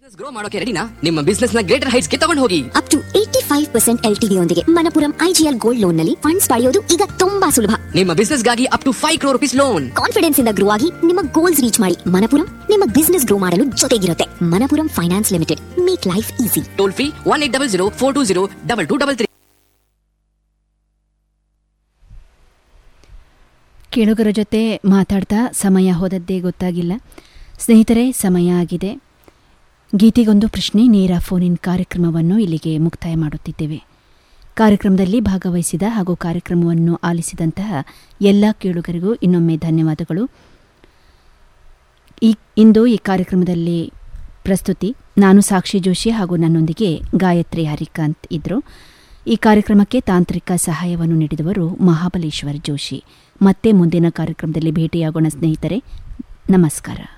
grow ಮಾಡೋಕೆ ರೆಡಿನಾ ನಿಮ್ಮ ಬಿಸ್ನೆಸ್ ನ ಗ್ರೇಟರ್ ಹೈಟ್ಸ್ ಗೆ ತಗೊಂಡು ಹೋಗಿ up to eighty five percent L T ಯೊಂದಿಗೆ ಮನಪುರಂ ಐಜಿಎಲ್ ಗೋಲ್ಡ್ ಲೋನ್ ನಲ್ಲಿ ಫಂಡ್ಸ್ ಪಡೆಯೋದು ಈಗ ತುಂಬಾ ಸುಲಭ ನಿಮ್ಮ ಬಿಸ್ನೆಸ್ ಗಾಗಿ up to five crore rupees loan confidence ಇಂದ ಗ್ರೋ ಆಗಿ ನಿಮ್ಮ ಗೋಲ್ಸ್ ರೀಚ್ ಮಾಡಿ ಮನಪುರಂ ನಿಮ್ಮ ಬಿಸ್ನೆಸ್ ಗ್ರೋ ಮಾಡಲು ಜೊತೆಗಿರುತ್ತೆ Manappuram finance limited make life easy toll free one eight double zero four two zero double two double three ಕೇಳುಗರ ಜೊತೆ ಮಾತಾಡ್ತಾ ಸಮಯ ಹೋದದ್ದೇ ಗೊತ್ತಾಗಿಲ್ಲ ಸ್ನೇಹಿತರೆ ಸಮಯ ಆಗಿದೆ ಗೀತೆಗೊಂದು ಪ್ರಶ್ನೆ ನೇರ ಫೋನ್ ಇನ್ ಕಾರ್ಯಕ್ರಮವನ್ನು ಇಲ್ಲಿಗೆ ಮುಕ್ತಾಯ ಮಾಡುತ್ತಿದ್ದೇವೆ ಕಾರ್ಯಕ್ರಮದಲ್ಲಿ ಭಾಗವಹಿಸಿದ ಹಾಗೂ ಕಾರ್ಯಕ್ರಮವನ್ನು ಆಲಿಸಿದಂತಹ ಎಲ್ಲ ಕೇಳುಗರಿಗೂ ಇನ್ನೊಮ್ಮೆ ಧನ್ಯವಾದಗಳು ಈ ಇಂದು ಈ ಕಾರ್ಯಕ್ರಮದಲ್ಲಿ ಪ್ರಸ್ತುತಿ ನಾನು ಸಾಕ್ಷಿ ಜೋಶಿ ಹಾಗೂ ನನ್ನೊಂದಿಗೆ ಗಾಯತ್ರಿ ಹರಿಕಾಂತ್ ಇದ್ದರು ಈ ಕಾರ್ಯಕ್ರಮಕ್ಕೆ ತಾಂತ್ರಿಕ ಸಹಾಯವನ್ನು ನೀಡಿದವರು ಮಹಾಬಲೇಶ್ವರ್ ಜೋಶಿ ಮತ್ತೆ ಮುಂದಿನ ಕಾರ್ಯಕ್ರಮದಲ್ಲಿ ಭೇಟಿಯಾಗೋಣ ಸ್ನೇಹಿತರೆ ನಮಸ್ಕಾರ